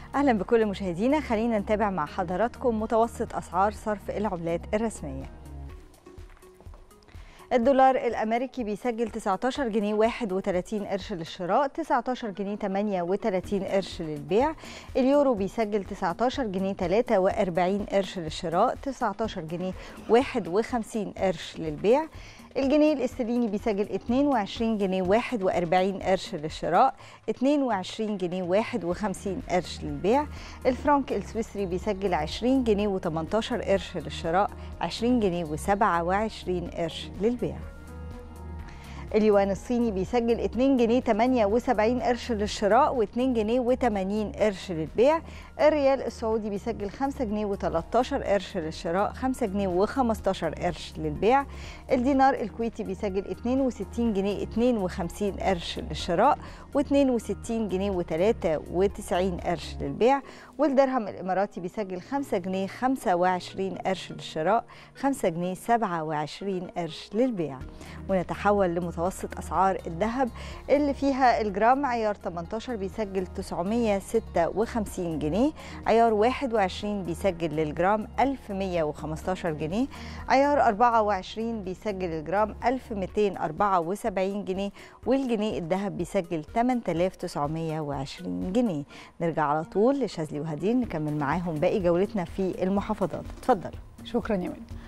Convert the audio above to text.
اهلا بكل مشاهدينا خلينا نتابع مع حضراتكم متوسط اسعار صرف العملات الرسميه الدولار الامريكي بيسجل 19 جنيه 31 قرش للشراء 19 جنيه 38 قرش للبيع اليورو بيسجل 19 جنيه 43 قرش للشراء 19 جنيه 51 قرش للبيع الجنيه الاسترليني بيسجل 22 جنيه 41 قرش للشراء 22 جنيه 51 قرش للبيع الفرنك السويسري بيسجل 20 جنيه و18 قرش للشراء 20 جنيه و27 قرش للبيع اليوان الصيني بيسجل 2 جنيه 78 قرش للشراء و2 جنيه و80 قرش للبيع الريال السعودي بيسجل 5 جنيه و13 قرش للشراء 5 جنيه و15 قرش للبيع الدينار الكويتي بيسجل 62 جنيه 52 قرش للشراء و62 جنيه و93 قرش للبيع والدرهم الاماراتي بيسجل 5 جنيه 25 قرش للشراء 5 جنيه 27 قرش للبيع ونتحول لمتوسط اسعار الذهب اللي فيها الجرام عيار 18 بيسجل 956 جنيه عيار 21 بيسجل للجرام 1115 جنيه عيار 24 بيسجل الجرام 1274 جنيه والجنيه الذهب بيسجل 8920 جنيه نرجع على طول لشاذلي وهدين نكمل معاهم باقي جولتنا في المحافظات اتفضل شكرا يا منى